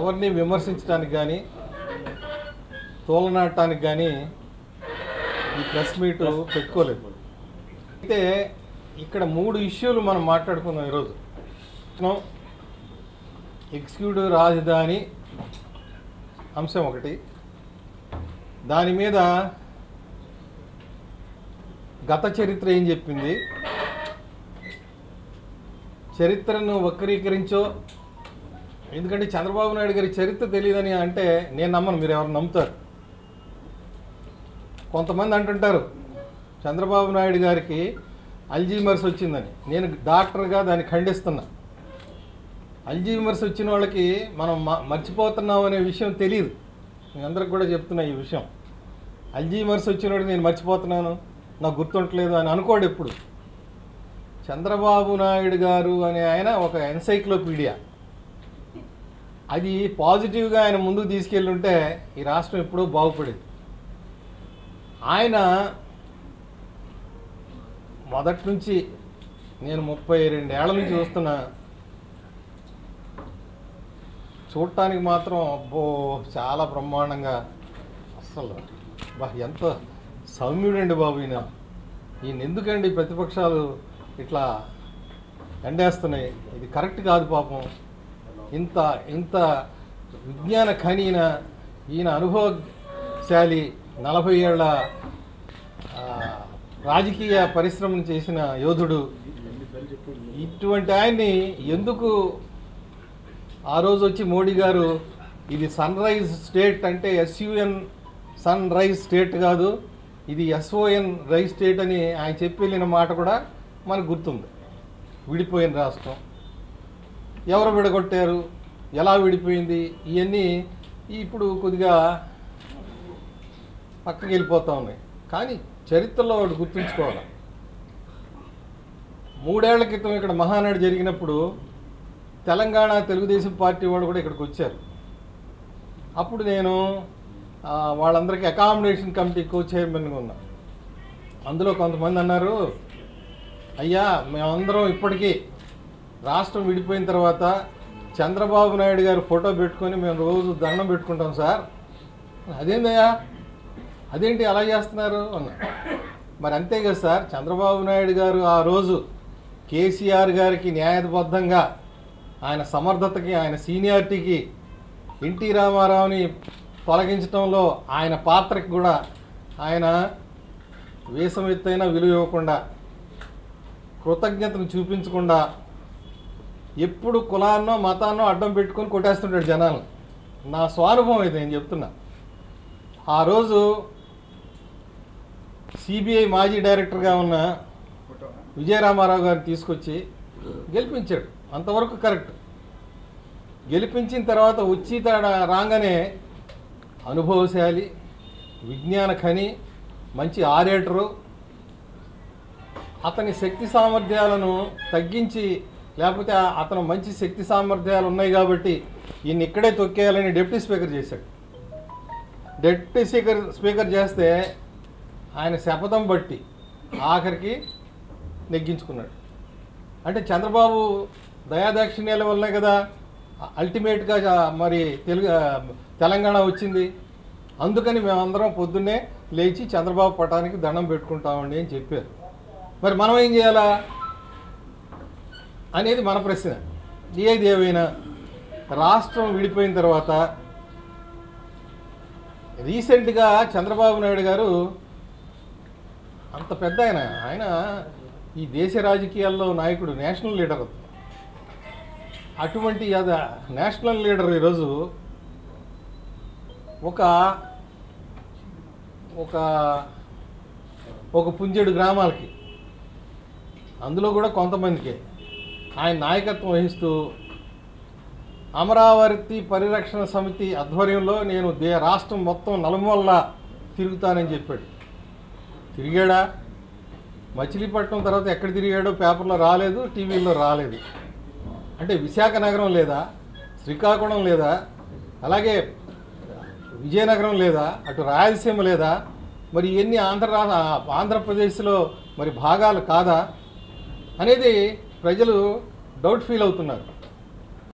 ఎవరిని విమర్శించడానికి కానీ తోలనాడటానికి కానీ ఈ ప్రెస్ మీట్ పెట్టుకోలేదు అయితే ఇక్కడ మూడు ఇష్యూలు మనం మాట్లాడుకుందాం ఈరోజు ఎగ్జిక్యూటివ్ రాజధాని అంశం ఒకటి దాని మీద గత చరిత్ర ఏం చెప్పింది చరిత్రను వక్రీకరించో ఎందుకంటే చంద్రబాబు నాయుడు గారి చరిత్ర తెలియదని అంటే నేను నమ్మను మీరు ఎవరు నమ్ముతారు కొంతమంది అంటుంటారు చంద్రబాబు నాయుడు గారికి అల్జీమర్స్ వచ్చిందని నేను డాక్టర్గా దాన్ని ఖండిస్తున్నా అల్జీమర్స్ వచ్చిన వాళ్ళకి మనం మ- మర్చిపోతున్నాం అనే విషయం తెలియదు మీ అందరికి కూడా చెప్తున్నా ఈ విషయం అల్జీమర్స్ వచ్చినోడికి నేను మర్చిపోతున్నాను నాకు గుర్తుంటలేదు అని అనుకోడు ఎప్పుడు చంద్రబాబు నాయుడు గారు అనే ఆయన ఒక ఎన్సైక్లోపీడియా అది పాజిటివ్గా ఆయన ముందుకు తీసుకెళ్ళుంటే ఈ రాష్ట్రం ఎప్పుడూ బాగుపడేది ఆయన మొదటి నుంచి నేను ముప్పై రెండేళ్ల నుంచి చూస్తున్నా చూడటానికి మాత్రం అబ్బో చాలా బ్రహ్మాండంగా అస్సలు బా ఎంత సౌమ్యుడండి బాబు ఈయన ఈయన ఎందుకండి ప్రతిపక్షాలు ఇట్లా ఎండేస్తున్నాయి ఇది కరెక్ట్ కాదు పాపం ఇంత ఇంత విజ్ఞాన ఖనీన ఈయన అనుభవశాలి నలభై ఏళ్ళ ఆ, రాజకీయ పరిశ్రమను చేసిన యోధుడు ఇటువంటి ఆయన్ని ఎందుకు ఆ రోజు వచ్చి మోడీ గారు ఇది సన్ రైజ్ స్టేట్ అంటే ఎస్యుఎన్ సన్ రైజ్ స్టేట్ కాదు ఇది ఎస్ఓఎన్ రైజ్ స్టేట్ అని ఆయన చెప్పి వెళ్ళిన మాట కూడా మనకు గుర్తుంది విడిపోయిన రాష్ట్రం ఎవరు విడగొట్టారు ఎలా విడిపోయింది ఇవన్నీ ఇప్పుడు కొద్దిగా పక్కకి వెళ్ళిపోతూ ఉన్నాయి కానీ చరిత్రలో ఒకటి గుర్తుంచుకోవాలి మూడేళ్ల క్రితం ఇక్కడ మహానాడు జరిగినప్పుడు తెలంగాణ తెలుగుదేశం పార్టీ వాళ్ళు కూడా ఇక్కడికి వచ్చారు అప్పుడు నేను ఆ, వాళ్ళందరికీ అకామిడేషన్ కమిటీ కో చైర్మన్గా ఉన్నా అందులో కొంతమంది అన్నారు అయ్యా మేమందరం ఇప్పటికీ రాష్ట్రం విడిపోయిన తర్వాత చంద్రబాబు నాయుడు గారు ఫోటో పెట్టుకొని మేము రోజు దండం పెట్టుకుంటాం సార్ అదేందయ్యా అదేంటి అలా చేస్తున్నారు అన్నా మరి అంతే కదా సార్ చంద్రబాబు నాయుడు గారు ఆ రోజు కేసీఆర్ గారికి న్యాయబద్ధంగా ఆయన సమర్థతకి ఆయన సీనియారిటీకి ఎన్టీ రామారావుని తొలగించడంలో ఆయన పాత్రకి కూడా ఆయన వేషం ఎత్తైనా విలువ ఇవ్వకుండా కృతజ్ఞతను చూపించకుండా ఎప్పుడు కులాన్నో మతాన్నో అడ్డం పెట్టుకొని కొట్టేస్తుంటాడు జనాలు నా స్వానుభవం ఇది నేను చెప్తున్నా ఆ రోజు సిబిఐ మాజీ డైరెక్టర్గా ఉన్న విజయరామారావు గారిని తీసుకొచ్చి గెలిపించాడు అంతవరకు కరెక్ట్ గెలిపించిన తర్వాత వచ్చి తాడ రాగానే అనుభవశాలి విజ్ఞాన ఖని మంచి ఆరేటరు అతని శక్తి సామర్థ్యాలను తగ్గించి లేకపోతే ఆ- అతను మంచి శక్తి సామర్థ్యాలు ఉన్నాయి కాబట్టి ఈయన ఇక్కడే తొక్కేయాలని డిప్యూటీ స్పీకర్ చేశాడు డిప్యూటీ స్పీకర్ స్పీకర్ చేస్తే ఆయన శపథం బట్టి ఆఖరికి నెగ్గించుకున్నాడు అంటే చంద్రబాబు దయాదాక్షిణ్యాల వల్లనే కదా అల్టిమేట్గా జా- మరి తెలుగు తెలంగాణ వచ్చింది అందుకని మేమందరం పొద్దున్నే లేచి చంద్రబాబు పటానికి దండం పెట్టుకుంటామండి అని చెప్పారు మరి మనం ఏం చేయాలా అనేది మన ప్రశ్న ఏది ఏమైనా రాష్ట్రం విడిపోయిన తర్వాత రీసెంట్గా చంద్రబాబు నాయుడు గారు అంత పెద్ద ఆయన ఆయన ఈ దేశ రాజకీయాల్లో నాయకుడు నేషనల్ లీడర్ అటువంటి అద నేషనల్ లీడర్ ఈరోజు ఒక ఒక ఒక పుంజేడు గ్రామాలకి అందులో కూడా కొంతమందికి ఆయన నాయకత్వం వహిస్తూ అమరావతి పరిరక్షణ సమితి ఆధ్వర్యంలో నేను దే రాష్ట్రం మొత్తం నలుమూలలా తిరుగుతానని చెప్పాడు తిరిగాడా మచిలీపట్నం తర్వాత ఎక్కడ తిరిగాడో పేపర్లో రాలేదు టీవీలో రాలేదు అంటే విశాఖ నగరం లేదా శ్రీకాకుళం లేదా అలాగే విజయనగరం లేదా అటు రాయలసీమ లేదా మరి ఇవన్నీ ఆంధ్ర రా- ఆంధ్రప్రదేశ్లో మరి భాగాలు కాదా అనేది ప్రజలు డౌట్ ఫీల్ అవుతున్నారు